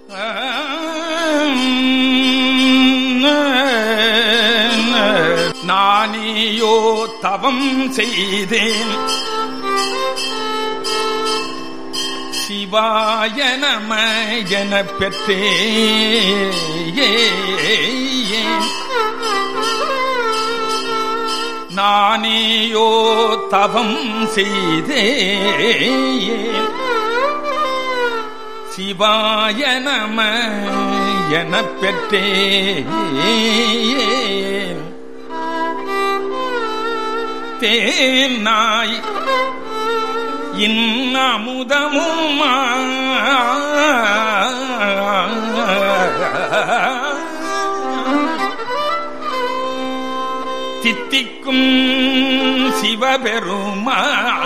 நானேயோ தவம் செய்தேன் சிவாய நம என பெற்றே நானேயோ தவம் செய்தே சிவாய நம என பெற்றே தேனாய் இன்னமுதமுமா தித்திக்கும் சிவபெருமா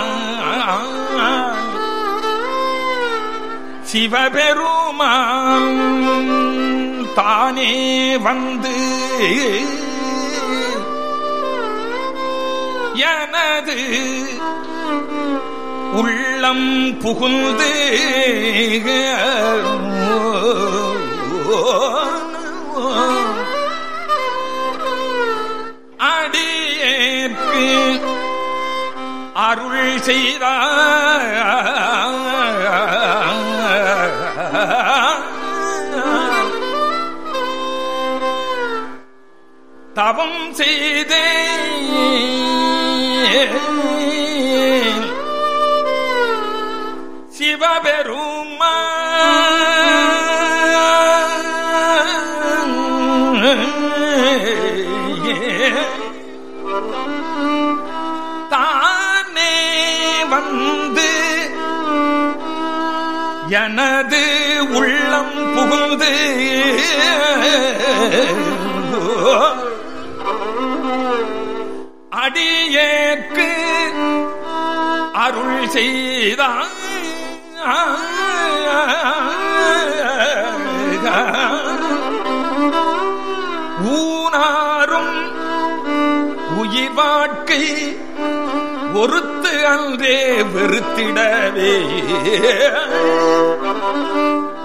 சிவபெருமான் தானே வந்து எனது உள்ளம் புகுந்து அடியேற்கு அருள் செய்தார் தவம் செய்தே சிவபெருமா தானே வந்து எனது உள்ளம் புகுந்து அடியேற்கு அருள் செய்தான் ஊனாரும் உயிர் வாழ்க்கை ஒருத்து அன்றே வெறுத்திடவே